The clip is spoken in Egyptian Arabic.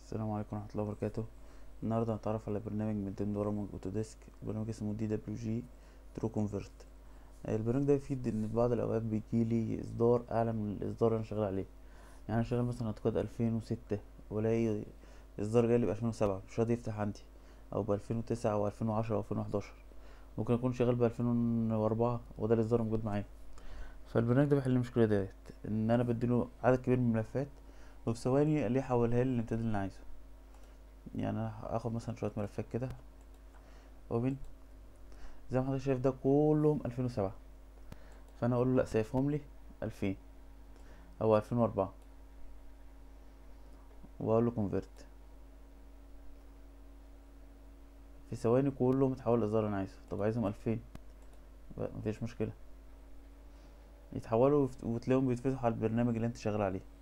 السلام عليكم ورحمة الله وبركاته النهاردة هنتعرف على برنامج من ضمن برامج اوتوديسك برنامج اسمه دي دبليو جي ترو كونفرت البرنامج ده بيفيد ان في بعض الاوقات بيجيلي اصدار اعلى من الاصدار اللي انا شغال عليه يعني انا شغال مثلا اعتقاد الفين وستة والاقي اصدار جايلي بألفين وسبعة مش راضي يفتح عندي او بألفين وتسعة او ألفين وعشرة او ألفين وحداشر ممكن اكون شغال بألفين واربعة وده الاصدار موجود معايا فالبرنامج ده بيحل المشكلة ديت ان انا بديله عدد كبير من الملفات وفي ثواني الاقيه حولها لي للامتداد اللي انا عايزه يعني انا هاخد مثلا شويه ملفات كده اوبن زي ما حضرتك شايف ده كلهم الفين وسبعة فانا اقول له لا سيفهم لي الفين او الفين واربعة واقول له كونفرت في ثواني كلهم اتحول الاصدار اللي انا عايزه طب عايزهم الفين مفيش مشكله يتحولوا وتلاقيهم بيتفتحوا على البرنامج اللي انت شغال عليه